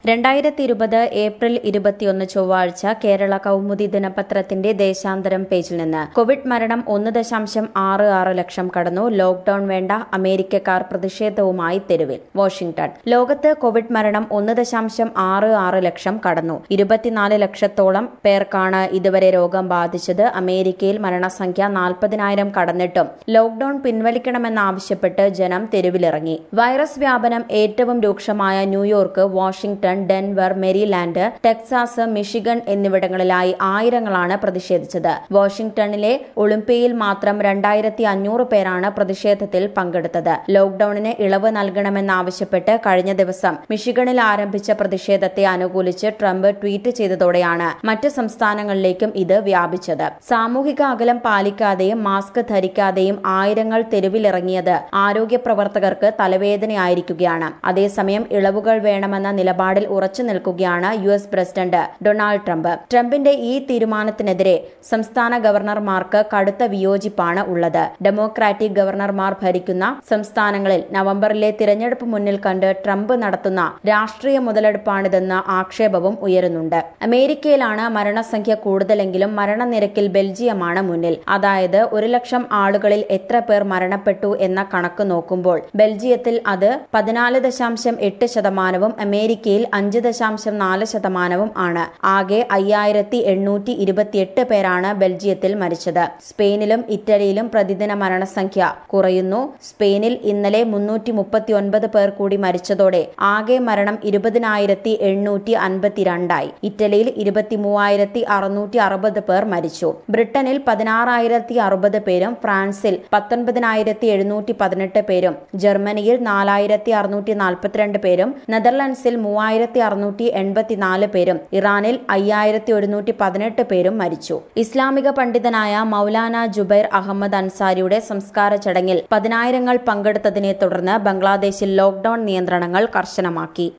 രണ്ടായിരത്തി ഇരുപത് ഏപ്രിൽ ഇരുപത്തിയൊന്ന് ചൊവ്വാഴ്ച കേരള കൗമുദി ദിനപത്രത്തിന്റെ ദേശാന്തരം പേജിൽ നിന്ന് കോവിഡ് മരണം ഒന്ന് ദശാംശം ആറ് ആറ് ലക്ഷം കടന്നു ലോക്ഡൌൺ വേണ്ട അമേരിക്കക്കാർ പ്രതിഷേധവുമായി തെരുവിൽ വാഷിംഗ്ടൺ ലോകത്ത് കോവിഡ് മരണം ഒന്ന് ദശാംശം ആറ് ആറ് ലക്ഷം കടന്നു ഇരുപത്തിനാല് ലക്ഷത്തോളം പേർക്കാണ് ഇതുവരെ രോഗം ബാധിച്ചത് അമേരിക്കയിൽ മരണസംഖ്യ നാൽപ്പതിനായിരം കടന്നിട്ടും ലോക്ഡൌൺ പിൻവലിക്കണമെന്നാവശ്യപ്പെട്ട് ജനം തെരുവിലിറങ്ങി വൈറസ് വ്യാപനം ഏറ്റവും രൂക്ഷമായ New York Washington Denver Maryland Texas Michigan എന്നിവിടങ്ങളിലായി ആയിരങ്ങളാണ് പ്രതിഷേധിച്ചത് വാഷിംഗ്ടണിലെ ഒളിമ്പിയയിൽ മാത്രം രണ്ടായിരത്തി അഞ്ഞൂറ് പേരാണ് പ്രതിഷേധത്തിൽ പങ്കെടുത്തത് ലോക്ഡൌണിന് ഇളവ് നൽകണമെന്നാവശ്യപ്പെട്ട് കഴിഞ്ഞ ദിവസം മിഷിഗണിൽ ആരംഭിച്ച പ്രതിഷേധത്തെ അനുകൂലിച്ച് ട്രംപ് ട്വീറ്റ് ചെയ്തതോടെയാണ് മറ്റ് സംസ്ഥാനങ്ങളിലേക്കും ഇത് വ്യാപിച്ചത് സാമൂഹിക അകലം പാലിക്കാതെയും മാസ്ക് ധരിക്കാതെയും ആയിരങ്ങൾ തെരുവിലിറങ്ങിയത് ആരോഗ്യ പ്രവർത്തകർക്ക് തലവേദനയായിരിക്കുകയാണ് അതേസമയം ഇളവുകൾ വേണമെന്ന നിലപാടിൽ ഉറച്ചു നിൽക്കുകയാണ് U S president Donald Trump ട്രംപിന്റെ ഈ തീരുമാനത്തിനെതിരെ സംസ്ഥാന ഗവർണർമാർക്ക് കടുത്ത വിയോജിപ്പാണ് ഉള്ളത് ഡെമോക്രാറ്റിക് ഗവർണർമാർ ഭരിക്കുന്ന സംസ്ഥാനങ്ങളിൽ നവംബറിലെ തിരഞ്ഞെടുപ്പ് മുന്നിൽ കണ്ട് ട്രംപ് നടത്തുന്ന രാഷ്ട്രീയ മുതലെടുപ്പാണിതെന്ന ആക്ഷേപവും ഉയരുന്നുണ്ട് അമേരിക്കയിലാണ് മരണസംഖ്യ കൂടുതലെങ്കിലും മരണനിരക്കിൽ ബെൽജിയമാണ് മുന്നിൽ അതായത് ഒരു ലക്ഷം ആളുകളിൽ എത്ര പേർ മരണപ്പെട്ടു എന്ന കണക്ക് നോക്കുമ്പോൾ ബെൽജിയത്തിൽ അത് പതിനാല് ദശാംശം എട്ട് ശതമാനവും അമേരിക്കയിൽ അഞ്ച് ദശാംശം നാല് ശതമാനവും ആണ് ആകെ അയ്യായിരത്തി എണ്ണൂറ്റി ഇരുപത്തിയെട്ട് പേരാണ് ബെൽജിയത്തിൽ മരിച്ചത് സ്പെയിനിലും ഇറ്റലിയിലും പ്രതിദിന മരണസംഖ്യ കുറയുന്നു സ്പെയിനിൽ ഇന്നലെ മുന്നൂറ്റി മുപ്പത്തിയൊൻപത് പേർ കൂടി മരിച്ചതോടെ ആകെ മരണം ഇരുപതിനായിരത്തി എണ്ണൂറ്റി അൻപത്തിരണ്ടായി ഇറ്റലിയിൽ ഇരുപത്തി മൂവായിരത്തി അറുന്നൂറ്റി അറുപത് പേർ മരിച്ചു ബ്രിട്ടനിൽ പതിനാറായിരത്തി അറുപത് പേരും ഫ്രാൻസിൽ പത്തൊൻപതിനായിരത്തി എഴുന്നൂറ്റി പതിനെട്ട് പേരും ജർമ്മനിയിൽ നാലായിരത്തി അറുന്നൂറ്റി നാൽപ്പത്തിരണ്ട് പേരും നെതർലൻഡ്സിൽ മൂവായിരത്തി അറുന്നൂറ്റി എൺപത്തിനാല് പേരും ഇറാനിൽ അയ്യായിരത്തി ഒരുന്നൂറ്റി പതിനെട്ട് പേരും മരിച്ചു ഇസ്ലാമിക പണ്ഡിതനായ മൌലാന ജുബൈർ അഹമ്മദ് അൻസാരിയുടെ സംസ്കാര ചടങ്ങിൽ പതിനായിരങ്ങൾ പങ്കെടുത്തതിനെ തുടർന്ന് ബംഗ്ലാദേശിൽ ലോക്ഡൌൺ നിയന്ത്രണങ്ങൾ കർശനമാക്കി